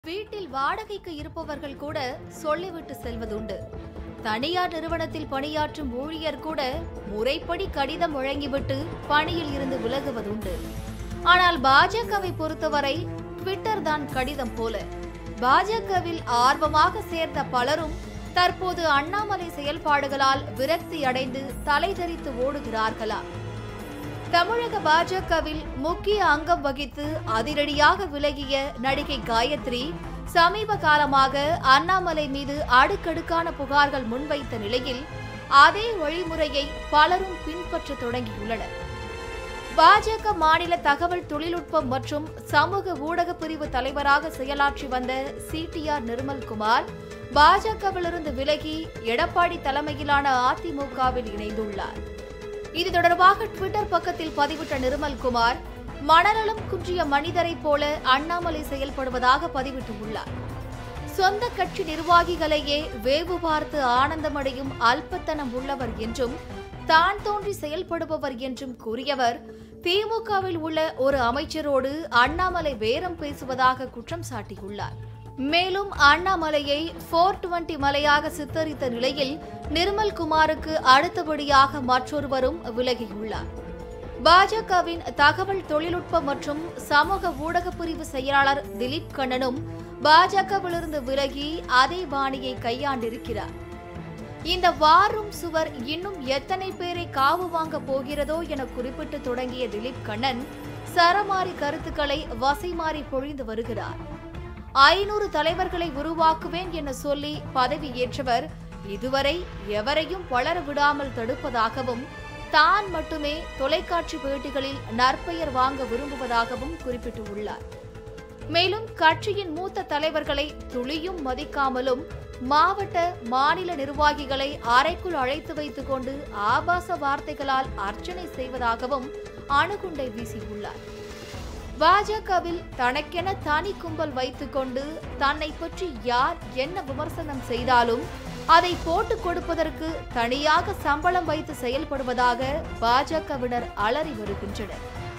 வீட்டில் வாடகைக்கு இருப்பவர்கள் கூட சொல்லிவிட்டு செல்வதுண்டு தனியார் நிறுவனத்தில் பணியாற்றும் ஊழியர் கூட முறைப்படி கடிதம் வழங்கிவிட்டு பணியில் இருந்து விலகுவதுண்டு ஆனால் பாஜகவை பொறுத்தவரை ட்விட்டர் தான் கடிதம் போல பாஜகவில் ஆர்வமாக சேர்ந்த பலரும் தற்போது அண்ணாமலை செயல்பாடுகளால் விரக்தி அடைந்து தலைதறித்து ஓடுகிறார்களா தமிழக பாஜகவில் முக்கிய அங்கம் வகித்து அதிரடியாக விலகிய நடிகை காயத்ரி சமீப காலமாக அண்ணாமலை மீது அடுக்கடுக்கான புகார்கள் முன்வைத்த நிலையில் அதே வழிமுறையை பலரும் பின்பற்றத் தொடங்கியுள்ளனர் பாஜக மாநில தகவல் தொழில்நுட்பம் மற்றும் சமூக ஊடக பிரிவு தலைவராக செயலாற்றி வந்த சிடிஆர் நிர்மல்குமார் பாஜகவிலிருந்து விலகி எடப்பாடி தலைமையிலான அதிமுகவில் இணைந்துள்ளார் இது தொடர்பாக ட்விட்டர் பக்கத்தில் பதிவிட்ட நிர்மல்குமார் மனநலம் குன்றிய மனிதரைப் போல அண்ணாமலை செயல்படுவதாக பதிவிட்டுள்ளார் சொந்த கட்சி நிர்வாகிகளையே வேவு பார்த்து ஆனந்தமடையும் அல்பத்தனம் உள்ளவர் என்றும் தான் தோன்றி செயல்படுபவர் என்றும் கூறியவர் திமுகவில் உள்ள ஒரு அமைச்சரோடு அண்ணாமலை பேரம் பேசுவதாக குற்றம் சாட்டியுள்ளார் மேலும் அண்ணாமலையை போர் டுவெண்டி மலையாக சித்தரித்த நிலையில் நிர்மல் குமாருக்கு அடுத்தபடியாக மற்றொருவரும் விலகியுள்ளார் பாஜகவின் தகவல் தொழில்நுட்ப மற்றும் சமூக ஊடக பிரிவு செயலாளர் திலீப் கண்ணனும் பாஜகவிலிருந்து விலகி அதே பாணியை கையாண்டிருக்கிறார் இந்த வாரும் சுவர் இன்னும் எத்தனை பேரை காவு வாங்க போகிறதோ என குறிப்பிட்டு தொடங்கிய திலீப் கண்ணன் சரமாரி கருத்துக்களை வசைமாறி பொழிந்து வருகிறார் ஐநூறு தலைவர்களை உருவாக்குவேன் என சொல்லி பதவி ஏற்றவர் இதுவரை எவரையும் வளர விடாமல் தடுப்பதாகவும் தான் மட்டுமே தொலைக்காட்சி பேட்டிகளில் நற்பெயர் வாங்க விரும்புவதாகவும் குறிப்பிட்டுள்ளார் மேலும் கட்சியின் மூத்த தலைவர்களை துளியும் மதிக்காமலும் மாவட்ட மாநில நிர்வாகிகளை அறைக்குள் அழைத்து வைத்துக் கொண்டு ஆபாச வார்த்தைகளால் அர்ச்சனை செய்வதாகவும் அணுகுண்டை வீசியுள்ளார் பாஜகவில் தனக்கென தனி கும்பல் வைத்துக்கொண்டு தன்னை பற்றி யார் என்ன விமர்சனம் செய்தாலும் அதை போட்டுக் கொடுப்பதற்கு தனியாக சம்பளம் வைத்து செயல்படுவதாக பாஜகவினர் அலறி வருகின்றனர்